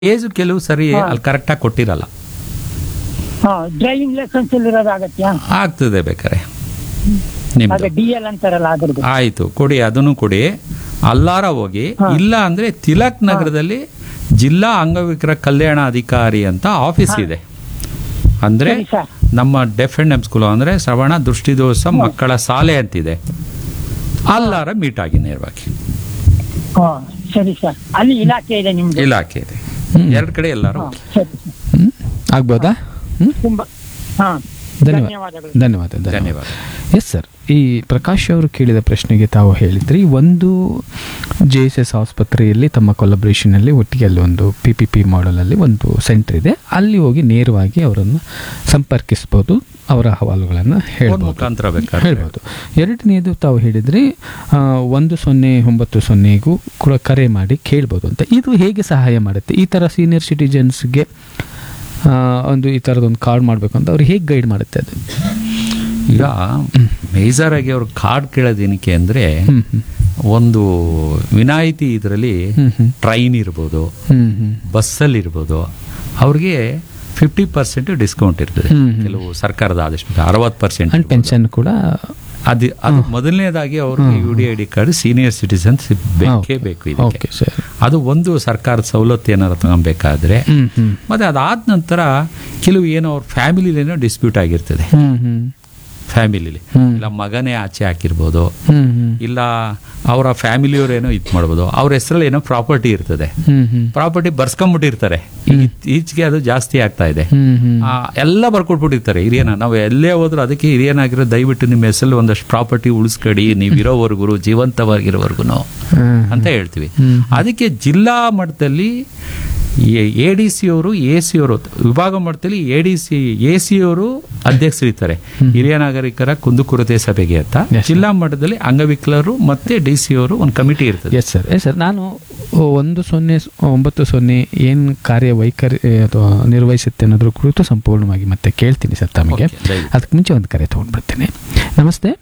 Age ಕೆಲವು ಸರಿ ಅಲ್ಲಿ ಕರೆಕ್ಟಾಗಿ ಕೊಟ್ಟಿರಲ್ಲ ಹಾ ಡ್ರೈವಿಂಗ್ ಲೈಸೆನ್ಸ್ ಇರೋದು ಆಗತ್ಯಾ ಆಗ್ತದೆ ಬೇಕಾರೆ ಅದೇ ನಿಮ್ದು ಡಿ ಎಲ್ ಅಂತಾರಲ್ಲ ಅದ್ರದ್ದು ಆಯ್ತು ಕೊಡಿ ಅದನ್ನು ಕೊಡಿ ಅಲ್ಲಾರ ಹೋಗಿ ಇಲ್ಲ ಅಂದ್ರೆ ತಿಲಕ್ ನಗರದಲ್ಲಿ ಜಿಲ್ಲಾ ಅಂಗವಿಕಲ ಕಲ್ಯಾಣ ಅಧಿಕಾರಿ ಅಂತ ಆಫೀಸ್ ಇದೆ ಅಂದ್ರೆ ಸರಿ ಸರ್ ನಮ್ಮ ಡೆಫ್ ಅಂಡ್ ಎಮ್ ಸ್ಕೂಲ್ ಅಂದ್ರೆ ಶ್ರವಣ ದೃಷ್ಟಿದೋಷ ಮಕ್ಕಳ ಶಾಲೆ ಅಂತಿದೆ ಅಲ್ಲಾರ ಮೀಟ್ ಆಗಿ ನೇರವಾಗಿ ಹಾ ಸರಿ ಸರ್ ಅಲ್ಲಿ ಇಲಾಖೆ ಇದೆ ನಿಮ್ದು ಇಲಾಖೆ ಇದೆ ಎರಡು ಕಡೆ ಎಲ್ಲಾರು ಹಾ, ಸರಿ ಸರ್ ಹ್ಮ್? ಆಗ್ಬೋದಾ ಹ್ಮ್? ತುಂಬಾ ಹಾ ಧನ್ಯವಾದ ಧನ್ಯವಾದಗಳು ಧನ್ಯವಾದ ಧನ್ಯವಾದ ಎಸ್ ಸರ್ ಈ ಪ್ರಕಾಶ್ ಅವರು ಕೇಳಿದ ಪ್ರಶ್ನೆಗೆ ತಾವು ಹೇಳಿದ್ರಿ ಒಂದು ಜೆ ಎಸ್ ಎಸ್ ಆಸ್ಪತ್ರೆಯಲ್ಲಿ ತಮ್ಮ ಕೊಲಬ್ರೇಷನಲ್ಲಿ ಒಟ್ಟಿಗೆ ಅಲ್ಲಿ ಒಂದು ಪಿ ಪಿ ಪಿ ಮಾಡಲಲ್ಲಿ ಒಂದು ಸೆಂಟರ್ ಇದೆ ಅಲ್ಲಿ ಹೋಗಿ ನೇರವಾಗಿ ಅವರನ್ನು ಸಂಪರ್ಕಿಸ್ಬೋದು ಅವರ ಅಹವಾಲುಗಳನ್ನು ಫೋನ್ ಹೇಳ್ಬೋದು ಮುಖಾಂತರ ಬೇಕಾದ್ರೆ ಹೇಳ್ಬೋದು ಎರಡನೇದು ತಾವು ಹೇಳಿದ್ರಿ ಆ, ಒಂದು ಸೊನ್ನೆ ಒಂಬತ್ತು ಸೊನ್ನೆಗೂ ಕೂಡ ಕರೆ ಮಾಡಿ ಕೇಳ್ಬೋದು ಅಂತ ಇದು ಹೇಗೆ ಸಹಾಯ ಮಾಡುತ್ತೆ ಈ ಥರ ಸೀನಿಯರ್ ಸಿಟಿಜನ್ಸ್ಗೆ ಒಂದು ಈ ಥರದೊಂದು ಕಾರ್ಡ್ ಮಾಡಬೇಕು ಅಂತ ಅವ್ರಿಗೆ ಹೇಗೆ ಗೈಡ್ ಮಾಡುತ್ತೆ ಅದು ಈಗ ಮೇಜರ್ ಆಗಿ ಅವ್ರು ಕಾರ್ಡ್ ಕೇಳೋದೇನಕ್ಕೆ ಅಂದ್ರೆ ಹ್ಮ್ ಹ್ಮ್ ಒಂದು ವಿನಾಯಿತಿ ಇದರಲ್ಲಿ ಹ್ಮ್ ಹ್ಮ್ ಟ್ರೈನ್ ಇರ್ಬೋದು ಹ್ಮ್ ಹ್ಮ್ ಬಸ್ಸಲ್ಲಿ ಇರ್ಬೋದು ಅವ್ರಿಗೆ ಫಿಫ್ಟಿ ಪರ್ಸೆಂಟ್ ಡಿಸ್ಕೌಂಟ್ ಇರ್ತದೆ ಹ್ಮ್, ಹ್ಮ್. ಕೆಲವು ಸರ್ಕಾರದ ಆದೇಶ ಅರವತ್ತು ಪರ್ಸೆಂಟ್ ಅಂಡ್ ಪೆನ್ಷನ್ ಕೂಡ ಅದು ಅದು ಮೊದಲನೇದಾಗಿ ಅವ್ರಿಗೆ U D I D card senior citizens ಬೇಕೇ ಬೇಕು ಇದಕ್ಕೆ ಓಕೆ ಸರ್ ಅದು ಒಂದು ಸರ್ಕಾರದ ಸವಲತ್ತು ಏನಾರು ತಗೊಬೇಕಾದ್ರೆ ಹ್ಮ್ ಹ್ಮ್ ಮತ್ತೆ ಅದಾದ ನಂತರ ಕೆಲವು ಏನೋ ಅವ್ರ ಫ್ಯಾಮಿಲಿಲೇನೋ ಡಿಸ್ಪ್ಯೂಟ್ ಆಗಿರ್ತದೆ ಹ್ಮ್ ಹ್ಮ್ ಫ್ಯಾಮಿಲಿಲಿ ಹ್ಮ್. ಇಲ್ಲ ಮಗನೇ ಆಚೆ ಹಾಕಿರ್ಬೋದು ಹ್ಮ್ ಹ್ಮ್ ಇಲ್ಲ ಅವರ ಫ್ಯಾಮಿಲಿಯವರೇನೋ ಇದು ಮಾಡ್ಬೋದು ಅವ್ರ ಹೆಸರಲ್ಲಿ ಏನೋ ಪ್ರಾಪರ್ಟಿ ಇರ್ತದೆ ಹ್ಮ್ ಹ್ಮ್ ಪ್ರಾಪರ್ಟಿ ಬರ್ಸ್ಕೊಂಡ್ಬಿಟ್ಟಿರ್ತಾರೆ ಈಚೆಗೆ ಅದು ಜಾಸ್ತಿ ಆಗ್ತಾ ಇದೆ ಹ್ಮ್ ಹ್ಮ್ ಆ, ಎಲ್ಲ ಬರ್ಕೊಟ್ಬಿಟ್ಟಿರ್ತಾರೆ ಹಿರಿಯನ ನಾವು ಎಲ್ಲೇ ಹೋದ್ರು ಅದಕ್ಕೆ ಹಿರಿಯನಾಗಿರೋ ದಯವಿಟ್ಟು ನಿಮ್ಮ ಹೆಸರಲ್ಲಿ ಒಂದಷ್ಟು ಪ್ರಾಪರ್ಟಿ ಉಳಿಸ್ಕೊಡಿ ನೀವು ಇರೋವರೆಗೂ ಜೀವಂತವಾಗಿರೋವರೆಗೂ ಹ್ಮ್. ಅಂತ ಹೇಳ್ತೀವಿ ಹ್ಮ್. ಅದಕ್ಕೆ ಜಿಲ್ಲಾ ಮಟ್ಟದಲ್ಲಿ ಎ ಡಿ ಸಿ ಅವರು ಎ ಸಿ ಅವರು ವಿಭಾಗ ಮಟ್ಟದಲ್ಲಿ A D C A C ಅವರು ಅಧ್ಯಕ್ಷರಿರ್ತಾರೆ ಹಿರಿಯ ನಾಗರಿಕರ ಕುಂದುಕೊರತೆ ಸಭೆಗೆ ಅಂತ Yes, sir. ಜಿಲ್ಲಾ ಮಟ್ಟದಲ್ಲಿ ಅಂಗವಿಕಲರು ಮತ್ತೆ ಡಿ ಸಿ ಅವರು ಒಂದು ಕಮಿಟಿ ಇರ್ತದೆ ಎಸ್ ಸರ್ ಎಸ್ ಸರ್ ನಾನು ಒಂದು ಸೊನ್ನೆ ಸ್- ಒಂಬತ್ತು ಸೊನ್ನೆ ಏನು ಕಾರ್ಯ ವೈಖರಿ ಅಥವಾ ನಿರ್ವಹಿಸುತ್ತೆ ಅನ್ನೋದ್ರ ಕುರಿತು ಸಂಪೂರ್ಣವಾಗಿ ಮತ್ತೆ ಕೇಳ್ತೀನಿ ಸರ್ ತಮಗೆ Okay, ದಯವಿಟ್ಟು. ಅದಕ್ಕೆ ಮುಂಚೆ ಒಂದು ಕರೆ ತೊಗೊಂಡು ಬರ್ತೀನಿ ನಮಸ್ತೆ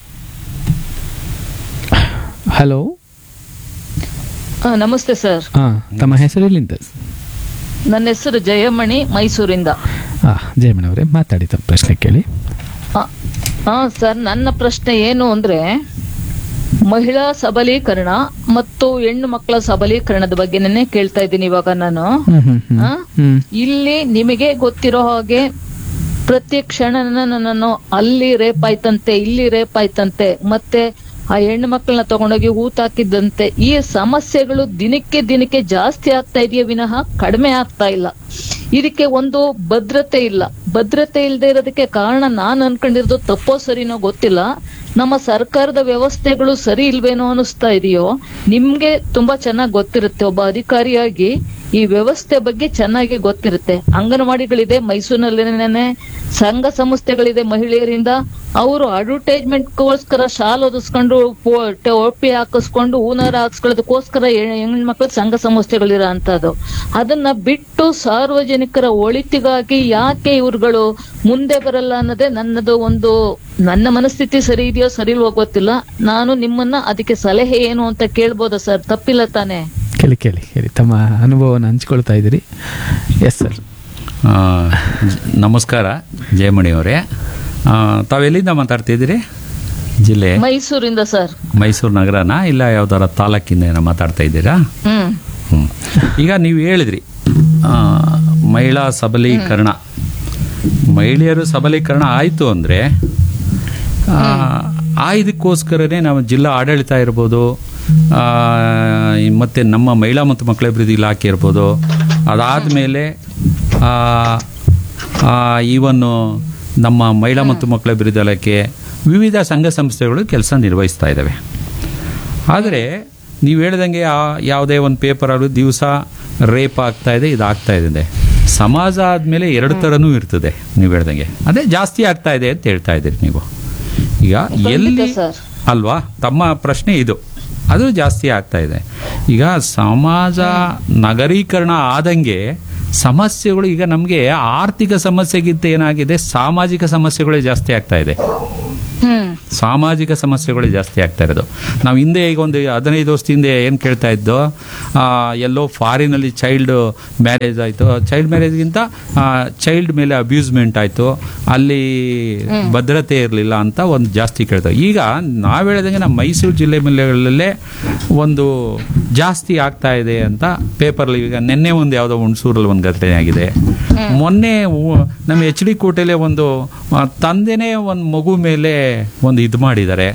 ಹಲೋ ಆ, ನಮಸ್ತೆ ಸರ್ ಹಾಂ ತಮ್ಮ ಹೆಸರು ಎಲ್ಲಿಂದ ನನ್ನ ಹೆಸರು ಜಯಮಣಿ ಮೈಸೂರಿಂದ ಹಾಂ ಜಯಮಣಿ ಅವರೇ ಮಾತಾಡಿ ತಮ್ಮ ಪ್ರಶ್ನೆ ಕೇಳಿ ಆ, ಆ, ಸರ್ ನನ್ನ ಪ್ರಶ್ನೆ ಏನು ಅಂದ್ರೆ ಮಹಿಳಾ ಸಬಲೀಕರಣ ಮತ್ತು ಹೆಣ್ಣು ಮಕ್ಕಳ ಸಬಲೀಕರಣದ ಬಗ್ಗೆನೇ ಕೇಳ್ತಾ ಇದ್ದೀನಿ ಇವಾಗ ನಾನು ಹ್ಮ್ ಹ್ಮ್ ಹ್ಮ್ ಆ? ಹ್ಮ್ ಇಲ್ಲಿ ನಿಮಗೆ ಗೊತ್ತಿರೋ ಹಾಗೆ ಪ್ರತಿ ಕ್ಷಣ ನಾನು ಅಲ್ಲಿ ರೇಪ್ ಆಯ್ತಂತೆ ಇಲ್ಲಿ ರೇಪ್ ಆಯ್ತಂತೆ ಮತ್ತೆ ಆ ಹೆಣ್ಣು ಮಕ್ಕಳನ್ನ ತಗೊಂಡೋಗಿ ಊತಾಕಿದ್ದಂತೆ ಈ ಸಮಸ್ಯೆಗಳು ದಿನಕ್ಕೆ ದಿನಕ್ಕೆ ಜಾಸ್ತಿ ಆಗ್ತಾ ಇದೆಯೇ ವಿನಃ ಕಡಿಮೆ ಆಗ್ತಾ ಇಲ್ಲ ಇದಕ್ಕೆ ಒಂದು ಭದ್ರತೆ ಇಲ್ಲ ಭದ್ರತೆ ಇಲ್ಲದೆ ಇರೋದಕ್ಕೆ ಕಾರಣ ನಾನು ಅನ್ಕೊಂಡಿರೋದು ತಪ್ಪೋ ಸರಿನೋ ಗೊತ್ತಿಲ್ಲ ನಮ್ಮ ಸರ್ಕಾರದ ವ್ಯವಸ್ಥೆಗಳು ಸರಿ ಇಲ್ವೇನೋ ಅನಿಸ್ತಾ ಇದೆಯೋ ನಿಮ್ಗೆ ತುಂಬಾ ಚೆನ್ನಾಗಿ ಗೊತ್ತಿರುತ್ತೆ ಒಬ್ಬ ಅಧಿಕಾರಿಯಾಗಿ ಈ ವ್ಯವಸ್ಥೆ ಬಗ್ಗೆ ಚೆನ್ನಾಗಿ ಗೊತ್ತಿರುತ್ತೆ ಅಂಗನವಾಡಿಗಳಿದೆ ಮೈಸೂರಿನಲ್ಲೇನೆ ಸಂಘ ಸಂಸ್ಥೆಗಳಿದೆ ಮಹಿಳೆಯರಿಂದ ಅವರು ಅಡ್ವರ್ಟೈಸ್ಮೆಂಟ್ಗೋಸ್ಕರ ಶಾಲ್ ಓದಿಸ್ಕೊಂಡು ಟೋಪಿ ಹಾಕಿಸ್ಕೊಂಡು ಹೂನಾರ ಹಾಕ್ಸ್ಕೊಳ್ಳೋದಕ್ಕೋಸ್ಕರ ಹೆಣ್ಮಕ್ಳು ಸಂಘ ಸಂಸ್ಥೆಗಳಿರೋ ಅಂತದ್ದು ಅದನ್ನ ಬಿಟ್ಟು ಸಾರ್ವಜನಿಕರ ಒಳಿತಿಗಾಗಿ ಯಾಕೆ ಇವ್ರುಗಳು ಮುಂದೆ ಬರಲ್ಲ ಅನ್ನೋದೇ ನನ್ನದು ಒಂದು ನನ್ನ ಮನಸ್ಥಿತಿ ಸರಿ ಇದೆಯೋ ಸರಿ ಇಲ್ವೋ ಗೊತ್ತಿಲ್ಲ ನಾನು ನಿಮ್ಮನ್ನ ಅದಕ್ಕೆ ಸಲಹೆ ಏನು ಅಂತ ಕೇಳ್ಬೋದಾ ಸರ್ ತಪ್ಪಿಲ್ಲ ತಾನೇ ಕೇಳಿ ಕೇಳಿ ಕೇಳಿ ತಮ್ಮ ಅನುಭವವನ್ನು ಹಂಚ್ಕೊಳ್ತಾ ಇದ್ದೀರಿ ಎಸ್ ಸರ್ ಆ, ಜ- ನಮಸ್ಕಾರ ಜಯಮಣಿ ಅವರೇ ಆ, ತಾವೆಲ್ಲಿಂದ ಮಾತಾಡ್ತಿದ್ದೀರಿ ಜಿಲ್ಲೆ ಮೈಸೂರಿಂದ ಸರ್ ಮೈಸೂರು ನಗರನ ಇಲ್ಲ ಯಾವ್ದಾರ ತಾಲೂಕಿಂದ ಏನೋ ಮಾತಾಡ್ತಾ ಇದ್ದೀರಾ ಹ್ಮ್ ಹ್ಮ್. ಈಗ ನೀವು ಹೇಳಿದ್ರಿ ಆ, ಮಹಿಳಾ ಸಬಲೀಕರಣ ಮಹಿಳೆಯರು ಸಬಲೀಕರಣ ಆಯಿತು ಅಂದರೆ ಆ ಇದಕ್ಕೋಸ್ಕರನೇ ನಾವು ಜಿಲ್ಲಾ ಆಡಳಿತ ಇರ್ಬೋದು ಆ, ಮತ್ತೆ ನಮ್ಮ ಮಹಿಳಾ ಮತ್ತು ಮಕ್ಕಳ ಅಭಿವೃದ್ಧಿ ಇಲಾಖೆ ಇರ್ಬೋದು ಅದಾದಮೇಲೆ ಈವನ್ನು ನಮ್ಮ ಮಹಿಳಾ ಮತ್ತು ಮಕ್ಕಳ ಅಭಿವೃದ್ಧಿ ಇಲಾಖೆ ವಿವಿಧ ಸಂಘ ಸಂಸ್ಥೆಗಳು ಕೆಲಸ ನಿರ್ವಹಿಸ್ತಾ ಇದ್ದಾವೆ ಆದರೆ ನೀವು ಹೇಳ್ದಂಗೆ ಆ- ಯಾವುದೇ ಒಂದು ಪೇಪರ್ ಆದರೂ ದಿವಸ ರೇಪ್ ಆಗ್ತಾ ಇದೆ ಇದು ಆಗ್ತಾ ಇದೆ ಸಮಾಜ ಆದಮೇಲೆ ಎರಡು ಥರನೂ ಇರ್ತದೆ ನೀವು ಹೇಳ್ದಂಗೆ ಅದೇ ಜಾಸ್ತಿ ಆಗ್ತಾ ಇದೆ ಅಂತ ಹೇಳ್ತಾ ಇದ್ದೀರಿ ನೀವು ಈಗ ಎಲ್ಲಿ ಸರ್. ಅಲ್ವಾ ತಮ್ಮ ಪ್ರಶ್ನೆ ಇದು ಅದು ಜಾಸ್ತಿ ಆಗ್ತಾ ಇದೆ ಈಗ ಸಮಾಜ ನಗರೀಕರಣ ಆದಂಗೆ ಸಮಸ್ಯೆಗಳು ಈಗ ನಮಗೆ ಆರ್ಥಿಕ ಸಮಸ್ಯೆಗಿಂತ ಏನಾಗಿದೆ ಸಾಮಾಜಿಕ ಸಮಸ್ಯೆಗಳೇ ಜಾಸ್ತಿ ಆಗ್ತಾ ಇದೆ ಹ್ಮ್ ಸಾಮಾಜಿಕ ಸಮಸ್ಯೆಗಳು ಜಾಸ್ತಿ ಆಗ್ತಾ ಇರೋದು ನಾವು ಹಿಂದೆ ಈಗ ಒಂದು ಹದಿನೈದು ವರ್ಷದ ಹಿಂದೆ ಏನು ಕೇಳ್ತಾ ಇದ್ದೋ ಆ, ಎಲ್ಲೋ ಫಾರಿನಲ್ಲಿ ಚೈಲ್ಡ್ ಮ್ಯಾರೇಜ್ ಆಯಿತು ಚೈಲ್ಡ್ ಮ್ಯಾರೇಜ್ಗಿಂತ ಚೈಲ್ಡ್ ಮೇಲೆ ಅಬ್ಯೂಸ್ಮೆಂಟ್ ಆಯಿತು ಅಲ್ಲಿ ಭದ್ರತೆ ಇರಲಿಲ್ಲ ಅಂತ ಒಂದು ಜಾಸ್ತಿ ಕೇಳ್ತಾರೆ ಈಗ ನಾವು ಹೇಳ್ದಂಗೆ ನಮ್ಮ ಮೈಸೂರು ಜಿಲ್ಲೆ ಮೇಲೆಗಳಲ್ಲೇ ಒಂದು ಜಾಸ್ತಿ ಆಗ್ತಾ ಇದೆ ಅಂತ ಪೇಪರ್ಲಿ ಈಗ ನಿನ್ನೆ ಒಂದು ಯಾವುದೋ ಹುಣಸೂರಲ್ಲಿ ಒಂದು ಘಟನೆ ಆಗಿದೆ ಮೊನ್ನೆ ಉ- ನಮ್ಮ ಎಚ್ ಡಿ ಕೋಟೆಲೆ ಒಂದು ಆ, ತಂದೆನೇ ಒಂದು ಮಗು ಮೇಲೆ ಒಂದು ಇದು ಮಾಡಿದ್ದಾರೆ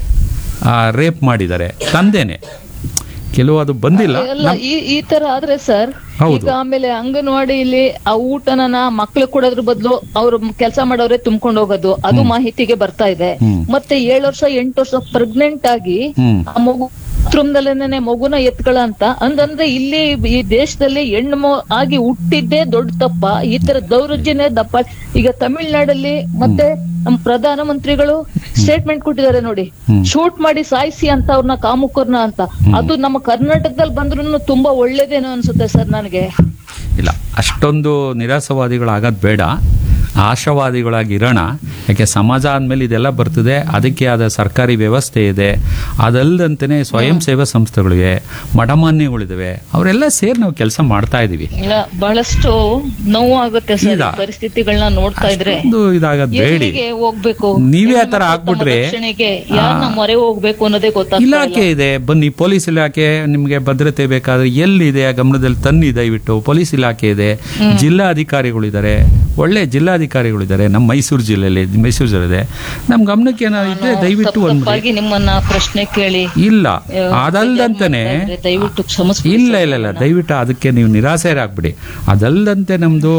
ರೇಪ್ ಮಾಡಿದ್ದಾರೆ ತಂದೆನೇ ಕೆಲವು ಅದು ಬಂದಿಲ್ಲ ಎಲ್ಲ ಈ ಈ ತರ ಆದ್ರೆ ಸರ್ ಹೌದು. ಈಗ ಆಮೇಲೆ ಅಂಗನವಾಡಿಲಿ ಆ ಊಟನ ಮಕ್ಳು ಕೊಡೋದ್ರ ಬದಲು ಅವ್ರು ಕೆಲಸ ಮಾಡೋರೆ ತುಂಬ್ಕೊಂಡು ಹೋಗೋದು ಅದು ಮಾಹಿತಿಗೆ ಬರ್ತಾ ಇದೆ ಹ್ಮ್. ಮತ್ತೆ ಏಳು ವರ್ಷ ಎಂಟು ವರ್ಷ ಪ್ರೆಗ್ನೆಂಟ್ ಆಗಿ ಹ್ಮ್. ಆ ಮಗು ಬಾತ್ರೂಮ್ದಲ್ಲೇನೆ ಮಗುನ ಎತ್ಕೊಳ ಅಂತ ಅಂದಂದ್ರೆ ಇಲ್ಲಿ ಈ ದೇಶದಲ್ಲಿ ಹೆಣ್ಣು ಮೊ- ಆಗಿ ಹುಟ್ಟಿದ್ದೇ ದೊಡ್ಡ ತಪ್ಪ ಈ ತರ ದೌರ್ಜನ್ಯ ದಪ್ಪ ಈಗ ತಮಿಳ್ನಾಡಲ್ಲಿ ಮತ್ತೆ ನಮ್ಮ ಪ್ರಧಾನ ಮಂತ್ರಿಗಳು ಸ್ಟೇಟ್ಮೆಂಟ್ ಕೊಟ್ಟಿದ್ದಾರೆ ನೋಡಿ ಶೂಟ್ ಮಾಡಿ ಸಾಯಿಸಿ ಅಂತ ಅವ್ರನ್ನ ಕಾಮುಕರ್ನ ಅಂತ ಅದು ನಮ್ಮ ಕರ್ನಾಟಕದಲ್ಲಿ ಬಂದ್ರು ತುಂಬಾ ಒಳ್ಳೇದೇನೋ ಅನ್ಸುತ್ತೆ ಸರ್ ನನಗೆ ಇಲ್ಲ ಅಷ್ಟೊಂದು ನಿರಾಸವಾದಿಗಳಾಗೋದು ಬೇಡ ಆಶಾವಾದಿಗಳಾಗಿ ಇರೋಣ ಯಾಕೆ ಸಮಾಜ ಅಂದಮೇಲೆ ಇದೆಲ್ಲ ಬರ್ತದೆ ಅದಕ್ಕೆ ಆದ ಸರ್ಕಾರಿ ವ್ಯವಸ್ಥೆ ಇದೆ ಅದಲ್ಲದಂತೆಯೇ ಸ್ವಯಂ ಸೇವಾ ಸಂಸ್ಥೆಗಳಿವೆ ಮಠಮಾನ್ಯಗಳಿದ್ದಾವೆ ಅವರೆಲ್ಲ ಸೇರಿ ನಾವು ಕೆಲಸ ಮಾಡ್ತಾ ಇದ್ದೀವಿ ಇಲ್ಲ ಬಹಳಷ್ಟು ನೋವು ಆಗುತ್ತೆ ಸರ್ ಇಲ್ಲ. ಈ ಪರಿಸ್ಥಿತಿಗಳನ್ನ ನೋಡ್ತಾ ಇದ್ರೆ ಒಂದು ಇದಾಗದ್ ಬೇಡಿ ಎಲ್ಲಿಗೆ ಹೋಗ್ಬೇಕು ನೀವೇ ಆ ಥರ ಹೆಣ್ಣು ಮಕ್ಕಳ ಆಗ್ಬಿಟ್ರೆ ರಕ್ಷಣೆಗೆ ಯಾರನ್ನ ಮೊರೆ ಹೋಗ್ಬೇಕು ಅನ್ನೋದೇ ಗೊತ್ತಾಗ್ತಾ ಇಲ್ಲ. ಇಲಾಖೆ ಇದೆ ಬನ್ನಿ ಪೊಲೀಸ್ ಇಲಾಖೆ ನಿಮಗೆ ಭದ್ರತೆ ಬೇಕಾದ್ರೆ ಎಲ್ಲಿದೆ ಆ ಗಮನದಲ್ಲಿ ತನ್ನಿ ದಯವಿಟ್ಟು ಪೊಲೀಸ್ ಇಲಾಖೆ ಇದೆ ಜಿಲ್ಲಾ ಅಧಿಕಾರಿಗಳಿದ್ದಾರೆ ಒಳ್ಳೆ ಜಿಲ್ಲಾಧಿಕಾರಿಗಳಿದ್ದಾರೆ ನಮ್ಮ ಮೈಸೂರು ಜಿಲ್ಲೆಯಲ್ಲಿ ಮೈಸೂರು ಜಿಲ್ಲೆ ಇದೆ ನಮ್ಮ ಗಮನಕ್ಕೆ ಏನಾದ್ರು ಇದ್ರೆ ದಯವಿಟ್ಟು ತಪ್ಪು ಒಂದು ತಪ್ಪಾಗಿ ನಿಮ್ಮನ್ನ ಪ್ರಶ್ನೆ ಕೇಳಿ ಇಲ್ಲ ಅಯ್ಯೋ, ಅದಲ್ದಂತಾನೆ ಬೇಜಾರ್ ಮಾಡ್ತಾ ಇದ್ರೆ ದಯವಿಟ್ಟು ಕ್ಷಮಿಸ್ಬಿಡಿ ಇಲ್ಲ ಸರ್ ಇಲ್ಲ ಇಲ್ಲ ದಯವಿಟ್ಟು ಅದಕ್ಕೆ ನೀವು ನಿರಾಸೆರಾಗ್ಬಿಡಿ ಅದಲ್ಲದಂತೆ ನಮ್ದು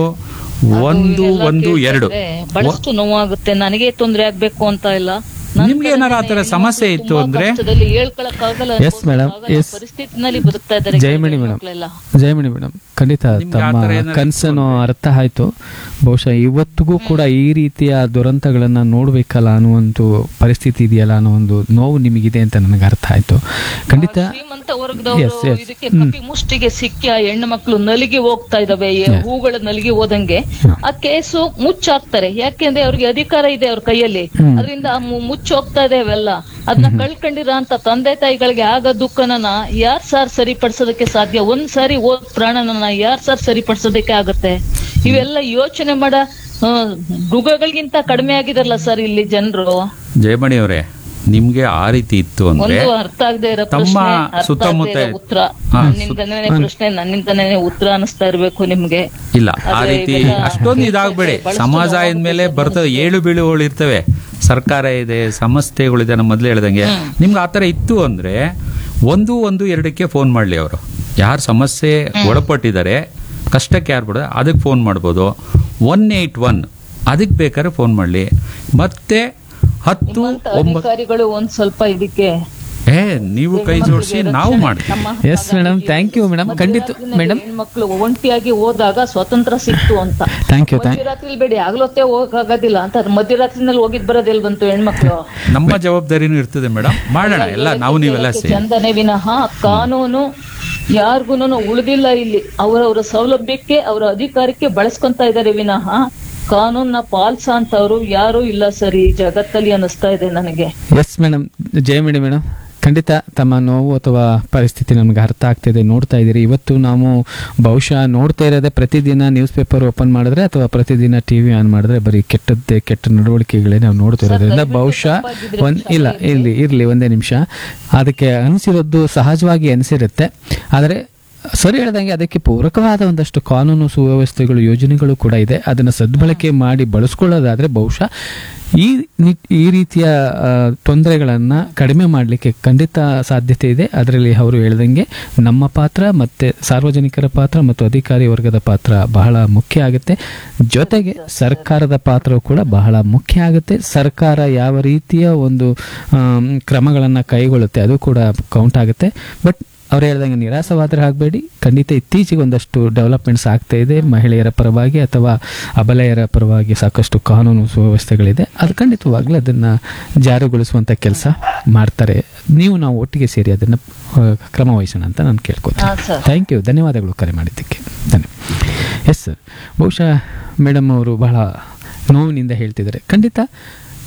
ಒಂದು ಇದೆಲ್ಲ ಒಂದು ಕೇಳ್ತಾ ಎರಡು ಇದ್ರೆ ಬಹಳಷ್ಟು ನೋವಾಗುತ್ತೆ ನನಗೆ ತೊಂದರೆ ಆಗ್ಬೇಕು ಅಂತ ಇಲ್ಲ ನನ್ ನಿಮ್ಗೆ ಏನಾರ ಆ ಥರ ಕಡೆಯಿಂದ ಸಮಸ್ಯೆ ಇನ್ನೊಬ್ರು ಇತ್ತು ತುಂಬಾ ಅಂದ್ರೆ ಕಷ್ಟದಲ್ಲಿ ಹೇಳ್ಕೊಳಕ್ಕಾಗಲ್ಲ Yes, madam. ಅನ್ಬೋದು, Yes. ಪರಿಸ್ಥಿತಿನಲ್ಲಿ ಬದುಕ್ತಾ ಇದ್ದಾರೆ ಜಯಮಣಿ ಮೇಡಮ್ ಮಕ್ಕಳೆಲ್ಲ. ಜಯಮಣಿ ಮೇಡಮ್ ಖಂಡಿತ ನಿಮ್ಗೆ ಆ ತಮ್ಮ ಥರ ಏನಾದ್ರು ಕನಸನ್ನು ಅರ್ಥ ಆಯ್ತು ಬಹುಶಃ ಇವತ್ತಿಗೂ ಕೂಡ ಈ ರೀತಿಯ ದುರಂತಗಳನ್ನ ನೋಡ್ಬೇಕಲ್ಲ ಅನ್ನೋ ಒಂದು ಪರಿಸ್ಥಿತಿ ಇದೆಯಲ್ಲ ಅನ್ನೋ ಒಂದು ನೋವು ನಿಮಗಿದೆ ಅಂತ ನನಗೆ ಅರ್ಥ ಆಯ್ತು ಖಂಡಿತ ಶ್ರೀಮಂತ ವರ್ಗದವರು Yes, yes. ಇದಕ್ಕೆ ಕಪಿ ಮುಷ್ಟಿಗೆ ಸಿಕ್ಕಿ ಆ ಹೆಣ್ಣು ಮಕ್ಕಳು ನಲಿಗೆ ಹೋಗ್ತಾ ಇದಾವೆ ಈ ಹೂಗಳ ನಲಿಗೆ ಹೋದಂಗೆ ಆ ಕೇಸು ಮುಚ್ಚಾಕ್ತಾರೆ ಯಾಕೆಂದ್ರೆ ಅವ್ರಿಗೆ ಅಧಿಕಾರ ಇದೆ ಅವ್ರ ಕೈಯಲ್ಲಿ ಅದರಿಂದ ಮುಚ್ಚೋಗ್ತಾ ಇದೆ ಅವೆಲ್ಲ ಅದನ್ನ ಕಳ್ಕೊಂಡಿರ ಅಂತ ತಂದೆ ತಾಯಿಗಳಿಗೆ ಆಗ ದುಃಖನ ಯಾರ್ ಸಾರ್ ಸರಿಪಡಿಸೋದಕ್ಕೆ ಸಾಧ್ಯ ಒಂದ್ ಸಾರಿ ಓದ್ ಪ್ರಾಣನ ಯಾರ್ ಸಾರ್ ಸರಿಪಡಿಸೋದಕ್ಕೆ ಆಗತ್ತೆ ಇವೆಲ್ಲ ಯೋಚನೆ ಮಾಡ ಆ, ಮೃಗಗಳಿಗಿಂತ ಕಡಿಮೆ ಆಗಿದಾರಲ್ಲ ಸರ್ ಇಲ್ಲಿ ಜನರು ಜಯಮಣಿ ಅವರೇ ನಿಮ್ಗೆ ಆ ರೀತಿ ಇತ್ತು ಅಂದ್ರೆ ಒಂದು ಅರ್ಥ ಆಗದೆ ಇರೋ ತಮ್ಮ ಪ್ರಶ್ನೆ ಅರ್ಥ ಸುತ್ತಮುತ್ತ ಆಗದೆ ಇರೋ ಉತ್ತರ ಹಾ, ನನ್ನಿಂದನೇ ಪ್ರಶ್ನೆ ನನ್ನಿಂದನೇ ಉತ್ತರ ಅನಿಸ್ತಾ ಇರ್ಬೇಕು ನಿಮ್ಗೆ ಇಲ್ಲ ಆ ಅದೇ ರೀತಿ ಇವೆಲ್ಲ ಅಷ್ಟೊಂದು ಇದಾಗಬೇಡಿ ಬಹಳಷ್ಟು ಸಮಾಜ ನೋವಾಗುತ್ತೆ ಅಂದ್ಮೇಲೆ ಬರ್ತದೆ ಏಳು ಬೀಳುಗಳು ಇರ್ತವೆ ಸರ್ಕಾರ ಇದೆ ಸಂಸ್ಥೆಗಳಿದೆ ನಮ್ಮ ಮೊದಲು ಹೇಳ್ದಂಗೆ ನಿಮ್ಗೆ ಆ ಥರ ಇತ್ತು ಅಂದ್ರೆ ಒಂದು ಒಂದು ಎರಡಕ್ಕೆ ಫೋನ್ ಮಾಡಲಿ ಅವರು ಯಾರು ಸಮಸ್ಯೆ ಒಳಪಟ್ಟಿದ್ದಾರೆ ಕಷ್ಟಕ್ಕೆ ಯಾರು ಬಿಡ ಅದಕ್ಕೆ ಫೋನ್ ಮಾಡ್ಬೋದು ಒನ್ ಏಯ್ಟ್ ಒನ್ ಅದಕ್ಕೆ ಬೇಕಾದ್ರೆ ಫೋನ್ ಮಾಡಲಿ ಮತ್ತೆ ಹತ್ತು ನಿಮ್ಮಂತ ಒಂಬತ್ತು ಅಧಿಕಾರಿಗಳು ಒಂದ್ ಸ್ವಲ್ಪ ಇದಕ್ಕೆ ಏ ನೀವು ಕೈ ಜೋಡಿಸಿ ನಾವು ಮಾಡ್ತೀವಿ ನಮ್ಮ yes madam thank you madam ಖಂಡಿತ ಮೇಡಮ್ ಹೆಣ್ಮಕ್ಳು ಒಂಟಿಯಾಗಿ ಹೋದಾಗ ಸ್ವತಂತ್ರ ಸಿಕ್ತು ಅಂತ ಥ್ಯಾಂಕ್ ಯು ಥ್ಯಾಂಕ್ ಮಧ್ಯರಾತ್ರಿ ಬೇಡಿ ಆಗ್ಲೊತ್ತೆ ಹೋಗಕ್ಕಾಗೋದಿಲ್ಲ ಅಂತ ಅದ್ ಮಧ್ಯರಾತ್ರಿನಲ್ಲಿ ಹೋಗಿದ್ ಬರೋದೆಲ್ ಬಂತು ಹೆಣ್ಮಕ್ಳು ನಮ್ಮ ಜವಾಬ್ದಾರಿನೂ ಇರ್ತದೆ ಮೇಡಮ್ ಮಾಡೋಣ ಎಲ್ಲ ನಾವು ನೀವೆಲ್ಲ ಸೇರಿ ಚಂದನೆ ವಿನಃ ಕಾನೂನು ಯಾರಿಗೂನು ಉಳಿದಿಲ್ಲ ಇಲ್ಲಿ ಅವರವರ ಸೌಲಭ್ಯಕ್ಕೆ ಅವರ ಅಧಿಕಾರಕ್ಕೆ ಬಳಸ್ಕೊಂತ ಇದ್ದಾರೆ ವಿನಃ ಕಾನೂನ್ನ ಪಾಲ್ಸ ಅಂತವ್ರು ಯಾರು ಇಲ್ಲ ಸರಿ ಈ ಜಗತ್ತಲ್ಲಿ ಅನಿಸ್ತಾ ಇದೆ ನನಗೆ ಎಸ್ ಮೇಡಮ್ ಜಯಮಣಿ ಮೇಡಮ್ ಖಂಡಿತ ತಮ್ಮ ನೋವು ಅಥವಾ ಪರಿಸ್ಥಿತಿ ನಮಗೆ ಅರ್ಥ ಆಗ್ತಿದೆ ನೋಡ್ತಾ ಇದ್ದೀರಿ ಇವತ್ತು ನಾವು ಬಹುಶಃ ನೋಡ್ತಾ ಇರೋದೇ ಪ್ರತಿದಿನ ನ್ಯೂಸ್ ಪೇಪರ್ ಓಪನ್ ಮಾಡಿದ್ರೆ ಅಥವಾ ಪ್ರತಿದಿನ ಟಿ ವಿ ಆನ್ ಮಾಡಿದ್ರೆ ಬರೀ ಕೆಟ್ಟದ್ದೇ ಕೆಟ್ಟ ನಡವಳಿಕೆಗಳೇ ನಾವು ನೋಡ್ತಾ ಇರೋದ್ರಿಂದ ಬಹುಶಃ ಒಂದ್ ಇಲ್ಲ ಇರಲಿ ಇರಲಿ ಒಂದೇ ನಿಮಿಷ ಅದಕ್ಕೆ ಅನಿಸಿರೋದು ಸಹಜವಾಗಿ ಅನಿಸಿರುತ್ತೆ ಆದರೆ ಸರಿ ಹೇಳ್ದಂಗೆ ಅದಕ್ಕೆ ಪೂರಕವಾದ ಒಂದಷ್ಟು ಕಾನೂನು ಸುವ್ಯವಸ್ಥೆಗಳು ಯೋಜನೆಗಳು ಕೂಡ ಇದೆ ಅದನ್ನು ಸದ್ಬಳಕೆ ಮಾಡಿ ಬಳಸ್ಕೊಳ್ಳೋದಾದ್ರೆ ಬಹುಶಃ ಈ ನಿ- ಈ ರೀತಿಯ ತೊಂದರೆಗಳನ್ನು ಕಡಿಮೆ ಮಾಡಲಿಕ್ಕೆ ಖಂಡಿತ ಸಾಧ್ಯತೆ ಇದೆ ಅದರಲ್ಲಿ ಅವರು ಹೇಳ್ದಂಗೆ ನಮ್ಮ ಪಾತ್ರ ಮತ್ತು ಸಾರ್ವಜನಿಕರ ಪಾತ್ರ ಮತ್ತು ಅಧಿಕಾರಿ ವರ್ಗದ ಪಾತ್ರ ಬಹಳ ಮುಖ್ಯ ಆಗುತ್ತೆ ಜೊತೆಗೆ ಸರ್ಕಾರದ ಪಾತ್ರವು ಕೂಡ ಬಹಳ ಮುಖ್ಯ ಆಗುತ್ತೆ ಸರ್ಕಾರ ಯಾವ ರೀತಿಯ ಒಂದು ಕ್ರಮಗಳನ್ನು ಕೈಗೊಳ್ಳುತ್ತೆ ಅದು ಕೂಡ ಕೌಂಟ್ ಆಗುತ್ತೆ ಬಟ್ ಅವ್ರು ಹೇಳ್ದಂಗೆ ನಿರಾಸವಾದರೆ ಆಗಬೇಡಿ ಖಂಡಿತ ಇತ್ತೀಚೆಗೆ ಒಂದಷ್ಟು ಡೆವಲಪ್ಮೆಂಟ್ಸ್ ಆಗ್ತಾ ಇದೆ ಮಹಿಳೆಯರ ಪರವಾಗಿ ಅಥವಾ ಅಬಲೆಯರ ಪರವಾಗಿ ಸಾಕಷ್ಟು ಕಾನೂನು ಸುವ್ಯವಸ್ಥೆಗಳಿದೆ ಅದು ಖಂಡಿತವಾಗ್ಲೂ ಅದನ್ನು ಜಾರಿಗೊಳಿಸುವಂಥ ಕೆಲಸ ಮಾಡ್ತಾರೆ ನೀವು ನಾವು ಒಟ್ಟಿಗೆ ಸೇರಿ ಅದನ್ನು ಕ್ರಮ ವಹಿಸೋಣ ಅಂತ ನಾನು ಕೇಳ್ಕೊತೀನಿ ಹಾ ಸರ್ ಥ್ಯಾಂಕ್ ಯು ಧನ್ಯವಾದಗಳು ಕರೆ ಮಾಡಿದ್ದಕ್ಕೆ ಧನ್ಯ ಎಸ್ ಸರ್ ಬಹುಶಃ ಮೇಡಮ್ ಅವರು ಬಹಳ ನೋವಿನಿಂದ ಹೇಳ್ತಿದ್ದಾರೆ ಖಂಡಿತ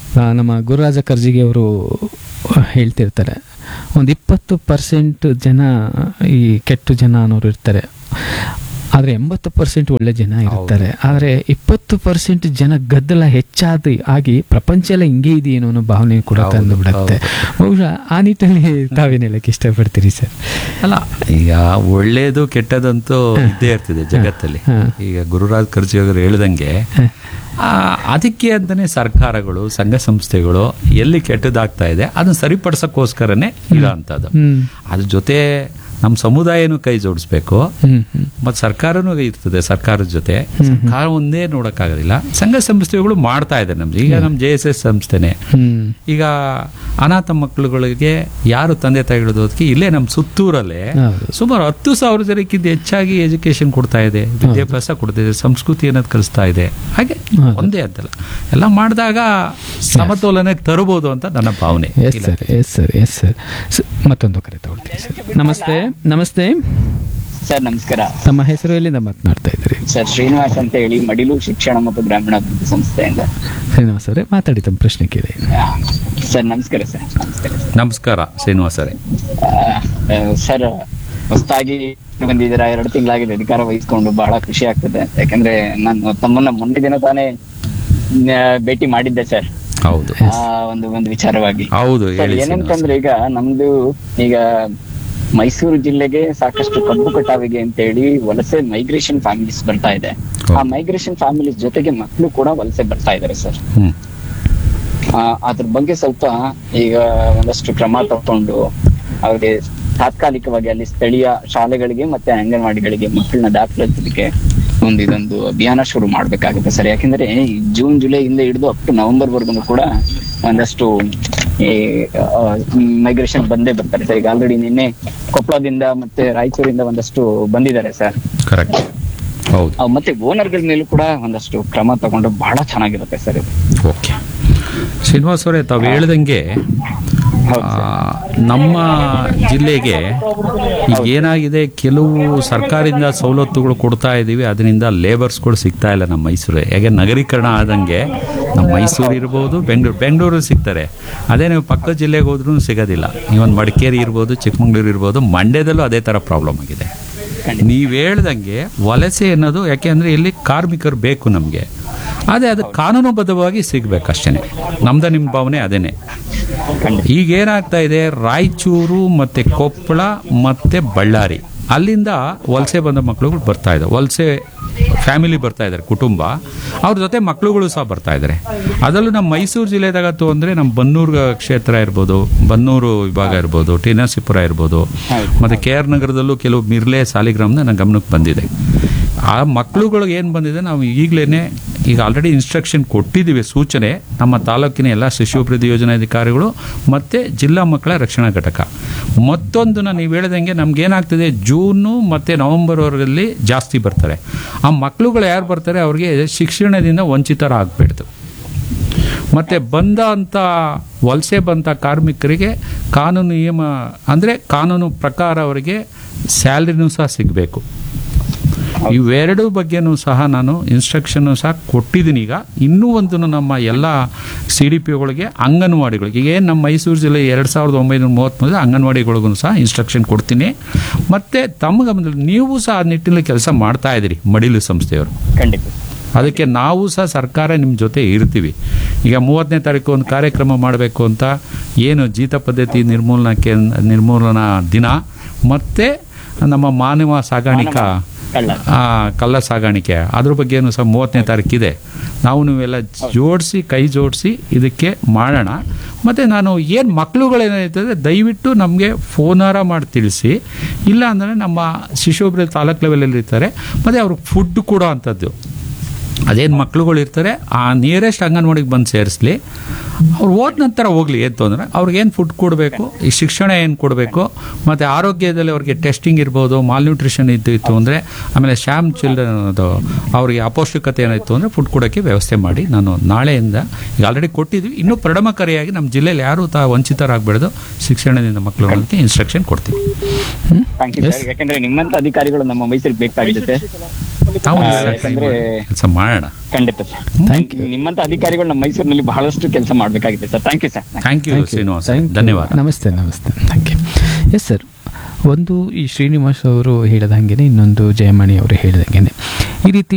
ಆ, ನಮ್ಮ ಗುರುರಾಜ ಕರ್ಜಿಗೆ ಅವರು ಹೇಳ್ತಿರ್ತಾರೆ ಒಂದು ಇಪ್ಪತ್ತು ಪರ್ಸೆಂಟ್ ಜನ ಈ ಕೆಟ್ಟು ಜನ ಅನ್ನೋರು ಇರ್ತಾರೆ ಆದರೆ ಎಂಬತ್ತು ಪರ್ಸೆಂಟ್ ಒಳ್ಳೆ ಜನ ಇರ್ತಾರೆ ಆದರೆ ಇಪ್ಪತ್ತು ಪರ್ಸೆಂಟ್ ಜನ ಗದ್ದಲ ಹೆಚ್ಚಾದ ಆಗಿ ಪ್ರಪಂಚ ಎಲ್ಲ ಹಿಂಗೆ ಇದೆಯೇನೋ ಅನ್ನೋ ಭಾವನೆ ಕೂಡ ಹೌದು, ತಂದು ಬಿಡುತ್ತೆ ಬಹುಶಃ ಆ ನಿಟ್ಟಿನಲ್ಲಿ ತಾವೇನು ಹೇಳಕ್ಕೆ ಇಷ್ಟಪಡ್ತೀರಿ ಸರ್ ಅಲ್ಲ ಈಗ ಒಳ್ಳೇದು ಕೆಟ್ಟದಂತೂ ಇದ್ದೇ ಇರ್ತದೆ ಜಗತ್ತಲ್ಲಿ ಹಾ. ಈಗ ಗುರುರಾಜ್ ಕರ್ಜಿ ಅವರು ಹೇಳ್ದಂಗೆ ಆ, ಅದಕ್ಕೆ ಅಂತಾನೆ ಸರ್ಕಾರಗಳು ಸಂಘ ಸಂಸ್ಥೆಗಳು ಎಲ್ಲಿ ಕೆಟ್ಟದಾಗ್ತಾ ಇದೆ ಅದನ್ನ ಸರಿಪಡಿಸೋಕ್ಕೋಸ್ಕರನೇ ಇರೋ ಅಂಥದ್ದು ಹ್ಮ್ ಅದ್ರ ಜೊತೆ ನಮ್ಮ ಸಮುದಾಯನೂ ಕೈ ಜೋಡಿಸ್ಬೇಕು ಹ್ಮ್ ಹ್ಮ್ ಮತ್ತು ಸರ್ಕಾರನೂ ಇರ್ತದೆ ಸರ್ಕಾರದ ಜೊತೆ ಸರ್ಕಾರ ಒಂದೇ ನೋಡೋಕ್ಕಾಗೋದಿಲ್ಲ ಸಂಘ ಸಂಸ್ಥೆಗಳು ಮಾಡ್ತಾ ಇದೆ ನಮ್ದು ಈಗ ನಮ್ಮ ಜೆ ಎಸ್ ಎಸ್ ಸಂಸ್ಥೆನೆ ಹ್ಮ್ ಈಗ ಅನಾಥ ಮಕ್ಕಳುಗಳಿಗೆ ಯಾರು ತಂದೆ ತಾಯಿಗಳು ಅದಕ್ಕೆ ಇಲ್ಲೇ ನಮ್ಮ ಸುತ್ತೂರಲ್ಲೇ ಹೌದು. ಸುಮಾರು ಹತ್ತು ಸಾವಿರ ಜನಕ್ಕಿಂತ ಹೆಚ್ಚಾಗಿ ಎಜುಕೇಶನ್ ಕೊಡ್ತಾ ಇದೆ ವಿದ್ಯಾಭ್ಯಾಸ ಕೊಡ್ತಾ ಇದೆ ಸಂಸ್ಕೃತಿ ಅನ್ನೋದು ಕಲಿಸ್ತಾ ಇದೆ ಹಾಗೆ ಹೌದು. ಒಂದೇ ಅಂತಲ್ಲ ಎಲ್ಲ ಮಾಡಿದಾಗ ಸಮತೋಲನಕ್ಕೆ ತರಬಹುದು ಅಂತ ನನ್ನ ಭಾವನೆ yes sir yes sir yes sir ಮತ್ತೊಂದು ಕರೆ ತಗೊಳ್ತೀನಿ ಸರ್ ನಮಸ್ತೆ ನಮಸ್ತೆ ಸರ್ ನಮಸ್ಕಾರ ತಮ್ಮ ಹೆಸರು ಎಲ್ಲಿಂದ ಮಾತನಾಡ್ತಾ ಇದ್ದೀರಿ ಸರ್ ಶ್ರೀನಿವಾಸ್ ಅಂತ ಹೇಳಿ ಮಡಿಲು ಶಿಕ್ಷಣ ಮತ್ತು ಗ್ರಾಮೀಣಾಭಿವೃದ್ಧಿ ಸಂಸ್ಥೆಯಿಂದ ಶ್ರೀನಿವಾಸ್ ಅವರೇ ಮಾತಾಡಿ ತಮ್ಮ ಪ್ರಶ್ನೆ ಕೇಳಿ ಆ, ಸರ್ ನಮಸ್ಕಾರ ಸರ್ ನಮಸ್ಕಾರ ಸರ್. ನಮಸ್ಕಾರ ಶ್ರೀನಿವಾಸರೇ ಆ, ಆ, ಸರ್ ಹೊಸದಾಗಿ ಬಂದಿದ್ದೀರಾ ಎರಡು ತಿಂಗಳಾಗಿದೆ ಅಧಿಕಾರ ವಹಿಸ್ಕೊಂಡು ಬಹಳ ಖುಷಿ ಆಗ್ತದೆ ಯಾಕಂದ್ರೆ ನಾನು ತಮ್ಮನ್ನ ಮೊನ್ನೆ ದಿನ ತಾನೇ ಆ, ಭೇಟಿ ಮಾಡಿದ್ದೆ ಸರ್ ಹೌದು ಆ ಒಂದು ಒಂದು ವಿಚಾರವಾಗಿ ಹೌದು ಸರ್ ಹೇಳಿ ಏನಂತಂದ್ರೆ ಈಗ ನಮ್ದು ಈಗ ಮೈಸೂರು ಜಿಲ್ಲೆಗೆ ಸಾಕಷ್ಟು ಕಬ್ಬು ಕಟಾವಿಗೆ ಅಂತ ಹೇಳಿ ವಲಸೆ ಮೈಗ್ರೇಷನ್ ಫ್ಯಾಮಿಲೀಸ್ ಬರ್ತಾ ಇದೆ ಆ ಹೌದು. ಮೈಗ್ರೇಷನ್ ಫ್ಯಾಮಿಲೀಸ್ ಜೊತೆಗೆ ಮಕ್ಕಳು ಕೂಡ ವಲಸೆ ಬರ್ತಾ ಇದಾರೆ ಸರ್ ಹ್ಮ್ ಆ, ಅದ್ರ ಬಗ್ಗೆ ಸ್ವಲ್ಪ ಈಗ ಒಂದಷ್ಟು ಕ್ರಮ ತಕೊಂಡು ಅವ್ರಿಗೆ ತಾತ್ಕಾಲಿಕವಾಗಿ ಅಲ್ಲಿ ಸ್ಥಳೀಯ ಶಾಲೆಗಳಿಗೆ ಮತ್ತೆ ಅಂಗನವಾಡಿಗಳಿಗೆ ಮಕ್ಕಳನ್ನ ದಾಖಲಿಸಲಿಕ್ಕೆ ಒಂದು ಇದೊಂದು ಅಭಿಯಾನ ಶುರು ಮಾಡ್ಬೇಕಾಗುತ್ತೆ ಸರ್ ಯಾಕಂದ್ರೆ ಈ ಜೂನ್ ಜುಲೈ ಇಂದ ಹಿಡಿದು ಅಪ್ ಟು ನವೆಂಬರ್ ವರ್ಗು ಕೂಡ ಒಂದಷ್ಟು ಈ ಮೈಗ್ರೇಷನ್ ಬಂದೇ ಬರ್ತಾರೆ ಸರ್ ಈಗ ಆಲ್ರೆಡಿ ನಿನ್ನೆ ಕೊಪ್ಪಳದಿಂದ ಮತ್ತೆ ರಾಯಚೂರಿಂದ ಒಂದಷ್ಟು ಬಂದಿದ್ದಾರೆ ಸರ್ ಕರೆಕ್ಟ್ ಹೌದು ಅವ್ ಮತ್ತೆ ಓನರ್ಗಳ ಮೇಲೂ ಕೂಡ ಒಂದಷ್ಟು ಕ್ರಮ ತಗೊಂಡ್ರೆ ಬಹಳ ಚೆನ್ನಾಗಿರುತ್ತೆ ಸರ್ ಇದು ಓಕೆ ಶ್ರೀನಿವಾಸ್ ಅವರೇ ತಾವು ಹೇಳ್ದಂಗೆ ಹೌದು ಆ, ನಮ್ಮ ಜಿಲ್ಲೆಗೆ ಈಗ ಏನಾಗಿದೆ ಕೆಲವು ಸರ್ಕಾರದಿಂದ ಸವಲತ್ತುಗಳು ಕೊಡ್ತಾ ಇದ್ದೀವಿ ಅದರಿಂದ ಲೇಬರ್ಸ್ಗಳು ಸಿಗ್ತಾ ಇಲ್ಲ ನಮ್ಮ ಮೈಸೂರು ಹೇಗೆ ನಗರೀಕರಣ ಆದಂಗೆ ನಮ್ಮ ಮೈಸೂರು ಇರ್ಬೋದು ಬೆಂಗಳೂರು ಬೆಂಗಳೂರು ಸಿಗ್ತಾರೆ ಅದೇ ನೀವು ಪಕ್ಕದ ಜಿಲ್ಲೆಗೆ ಹೋದ್ರೂ ಸಿಗೋದಿಲ್ಲ ನೀವೊಂದು ಮಡಿಕೇರಿ ಇರ್ಬೋದು ಚಿಕ್ಕಮಂಗ್ಳೂರು ಇರ್ಬೋದು ಮಂಡ್ಯದಲ್ಲೂ ಅದೇ ಥರ ಪ್ರಾಬ್ಲಮ್ ಆಗಿದೆ ನೀವು ಹೇಳ್ದಂಗೆ ವಲಸೆ ಅನ್ನೋದು ಯಾಕೆ ಅಂದರೆ ಇಲ್ಲಿ ಕಾರ್ಮಿಕರು ಬೇಕು ನಮಗೆ ಅದೇ ಅದು ಕಾನೂನುಬದ್ಧವಾಗಿ ಸಿಗ್ಬೇಕಷ್ಟೇ ನಮ್ದ ನಿಮ್ಮ ಭಾವನೆ ಅದೇನೆ ಈಗ ಏನಾಗ್ತಾ ಇದೆ ರಾಯಚೂರು ಮತ್ತೆ ಕೊಪ್ಪಳ ಮತ್ತೆ ಬಳ್ಳಾರಿ ಅಲ್ಲಿಂದ ವಲಸೆ ಬಂದ ಮಕ್ಕಳುಗಳು ಬರ್ತಾ ಇದ್ದಾರೆ ವಲಸೆ ಫ್ಯಾಮಿಲಿ ಬರ್ತಾ ಇದ್ದಾರೆ ಕುಟುಂಬ ಅವ್ರ ಜೊತೆ ಮಕ್ಕಳುಗಳು ಸಹ ಬರ್ತಾ ಇದ್ದಾರೆ ಅದರಲ್ಲೂ ನಮ್ಮ ಮೈಸೂರು ಜಿಲ್ಲೆದಾಗ ಅಂದರೆ ನಮ್ಮ ಬನ್ನೂರು ಕ್ಷೇತ್ರ ಇರ್ಬೋದು ಬನ್ನೂರು ವಿಭಾಗ ಇರ್ಬೋದು ಟಿ ನರಸೀಪುರ ಇರ್ಬೋದು ಮತ್ತು ಕೆ ಆರ್ ನಗರದಲ್ಲೂ ಕೆಲವು ಮಿರ್ಲೆ ಸಾಲಿಗ್ರಾಮನ ನನ್ನ ಗಮನಕ್ಕೆ ಬಂದಿದೆ ಆ ಮಕ್ಕಳುಗಳಿಗೆ ಏನು ಬಂದಿದೆ ನಾವು ಈಗಲೇ ಈಗ ಆಲ್ರೆಡಿ ಇನ್ಸ್ಟ್ರಕ್ಷನ್ ಕೊಟ್ಟಿದ್ದೀವಿ ಸೂಚನೆ ನಮ್ಮ ತಾಲೂಕಿನ ಎಲ್ಲ ಶಿಶುಭಿವೃದ್ಧಿ ಯೋಜನಾಧಿಕಾರಿಗಳು ಮತ್ತು ಜಿಲ್ಲಾ ಮಕ್ಕಳ ರಕ್ಷಣಾ ಘಟಕ ಮತ್ತೊಂದನ್ನ ನೀವು ಹೇಳ್ದಂಗೆ ನಮ್ಗೆ ಏನಾಗ್ತದೆ ಜೂನು ಮತ್ತು ನವಂಬರ್ವರೆಯಲ್ಲಿ ಜಾಸ್ತಿ ಬರ್ತಾರೆ ಆ ಮಕ್ಕಳುಗಳು ಯಾರು ಬರ್ತಾರೆ ಅವ್ರಿಗೆ ಶಿಕ್ಷಣದಿಂದ ವಂಚಿತರಾಗಬೇಡ್ದು ಮತ್ತು ಬಂದ ಅಂತ ವಲಸೆ ಬಂದ ಕಾರ್ಮಿಕರಿಗೆ ಕಾನೂನು ನಿಯಮ ಅಂದರೆ ಕಾನೂನು ಪ್ರಕಾರ ಅವರಿಗೆ ಸ್ಯಾಲ್ರಿನೂ ಸಹ ಸಿಗಬೇಕು ಇವೆರಡು ಬಗ್ಗೆನೂ ಸಹ ನಾನು ಇನ್ಸ್ಟ್ರಕ್ಷನ್ನು ಸಹ ಕೊಟ್ಟಿದ್ದೀನಿ ಈಗ ಇನ್ನೂ ಒಂದು ನಮ್ಮ ಎಲ್ಲ ಸಿ ಡಿ ಪಿಗಳಿಗೆ ಅಂಗನವಾಡಿಗಳಿಗೆ ಈಗ ಏನು ನಮ್ಮ ಮೈಸೂರು ಜಿಲ್ಲೆ ಎರಡು ಸಾವಿರದ ಒಂಬೈನೂರ ಮೂವತ್ತ್ಮೂರು ಅಂಗನವಾಡಿಗಳಿಗೂ ಸಹ ಇನ್ಸ್ಟ್ರಕ್ಷನ್ ಕೊಡ್ತೀನಿ ಮತ್ತು ತಮ್ಮ ಗಮನದಲ್ಲಿ ನೀವು ಸಹ ಆ ನಿಟ್ಟಿನಲ್ಲಿ ಕೆಲಸ ಮಾಡ್ತಾ ಇದ್ದೀರಿ ಮಡಿಲು ಸಂಸ್ಥೆಯವರು ಖಂಡಿತ ಅದಕ್ಕೆ ನಾವು ಸಹ ಸರ್ಕಾರ ನಿಮ್ಮ ಜೊತೆ ಇರ್ತೀವಿ ಈಗ ಮೂವತ್ತನೇ ತಾರೀಕು ಒಂದು ಕಾರ್ಯಕ್ರಮ ಮಾಡಬೇಕು ಅಂತ ಏನು ಜೀತ ಪದ್ಧತಿ ನಿರ್ಮೂಲನಕ್ಕೆ ನಿರ್ಮೂಲನಾ ದಿನ ಮತ್ತು ನಮ್ಮ ಮಾನವ ಸಾಗಾಣಿಕಾ ಕಳ್ಳ ಆ, ಕಳ್ಳ ಸಾಗಾಣಿಕೆ ಅದ್ರ ಬಗ್ಗೆನೂ ಸಹ ಮೂವತ್ತನೇ ತಾರೀಕಿದೆ ನಾವು ನೀವೆಲ್ಲ ಜೋಡಿಸಿ ಕೈ ಜೋಡಿಸಿ ಇದಕ್ಕೆ ಮಾಡೋಣ ಮತ್ತು ನಾನು ಏನು ಮಕ್ಕಳುಗಳೇನಾಯ್ತದೆ ದಯವಿಟ್ಟು ನಮಗೆ ಫೋನಾರ ಮಾಡಿ ತಿಳಿಸಿ ಇಲ್ಲ ಅಂದರೆ ನಮ್ಮ ಶಿಶುಭಿವೃದ್ಧಿ ತಾಲೂಕು ಲೆವೆಲಲ್ಲಿ ಇರ್ತಾರೆ ಮತ್ತು ಅವ್ರಿಗೆ ಫುಡ್ ಕೊಡೋ ಅಂಥದ್ದು ಅದೇನು ಮಕ್ಳುಗಳು ಇರ್ತಾರೆ ಆ ನಿಯರೆಸ್ಟ್ ಅಂಗನವಾಡಿಗೆ ಬಂದು ಸೇರಿಸ್ಲಿ ಅವ್ರು ಹೋದ ನಂತರ ಹೋಗ್ಲಿ ಏನು ತೊಂದರೆ ಅವ್ರಿಗೇನು ಫುಡ್ ಕೊಡಬೇಕು ಈ ಶಿಕ್ಷಣ ಏನು ಕೊಡಬೇಕು ಮತ್ತು ಆರೋಗ್ಯದಲ್ಲಿ ಅವ್ರಿಗೆ ಟೆಸ್ಟಿಂಗ್ ಇರ್ಬೋದು ಮಾಲ್ನ್ಯೂಟ್ರಿಷನ್ ಇದ್ದು ಇತ್ತು ಅಂದರೆ ಆಮೇಲೆ ಶ್ಯಾಮ್ ಚಿಲ್ಡ್ರನ್ ಅದು ಅವ್ರಿಗೆ ಅಪೌಷ್ಟಿಕತೆ ಏನಾಯಿತು ಅಂದರೆ ಫುಡ್ ಕೊಡೋಕ್ಕೆ ವ್ಯವಸ್ಥೆ ಮಾಡಿ ನಾನು ನಾಳೆಯಿಂದ ಈಗ ಆಲ್ರೆಡಿ ಕೊಟ್ಟಿದ್ವಿ ಇನ್ನೂ ಪರಿಣಾಮಕಾರಿಯಾಗಿ ನಮ್ಮ ಜಿಲ್ಲೆಯಲ್ಲಿ ಯಾರೂ ತಾ ವಂಚಿತರಾಗಬಾರ್ದು ಶಿಕ್ಷಣದಿಂದ ಮಕ್ಕಳುಗಳಿಗೆ ಇನ್ಸ್ಟ್ರಕ್ಷನ್ ಕೊಡ್ತೀವಿ ಥ್ಯಾಂಕ್ ಯು ಸರ್ ಯಾಕಂದ್ರೆ ನಿಮ್ಮಂತ ಅಧಿಕಾರಿಗಳು ನಮ್ಮ ಮೈಸೂರಿಗೆ ಬೇಕಾಗಿದೆ ಸರ್ ನಾವು ಯಾಕಂದ್ರೆ ಕೆಲಸ ಮಾಡೋಣ ಮಾಡೋಣ ಖಂಡಿತ ಸರ್ Thank you. ನಿಮ್ಮಂತ ಅಧಿಕಾರಿಗಳು ನಮ್ಮ ಮೈಸೂರಿನಲ್ಲಿ ಬಹಳಷ್ಟು ಕೆಲಸ ಮಾಡ್ಬೇಕಾಗಿದೆ sir thank you sir thank you Thank you. Srinivas Thank you. ಧನ್ಯವಾದ ನಮಸ್ತೆ ನಮಸ್ತೆ ಥ್ಯಾಂಕ್ ಯು ಎಸ್ ಸರ್ ಒಂದು ಈ ಶ್ರೀನಿವಾಸ್ ಅವರು ಹೇಳಿದಂಗೆ ಇನ್ನೊಂದು ಜಯಮಣಿ ಅವರು ಹೇಳಿದಂಗೆ ಈ ರೀತಿ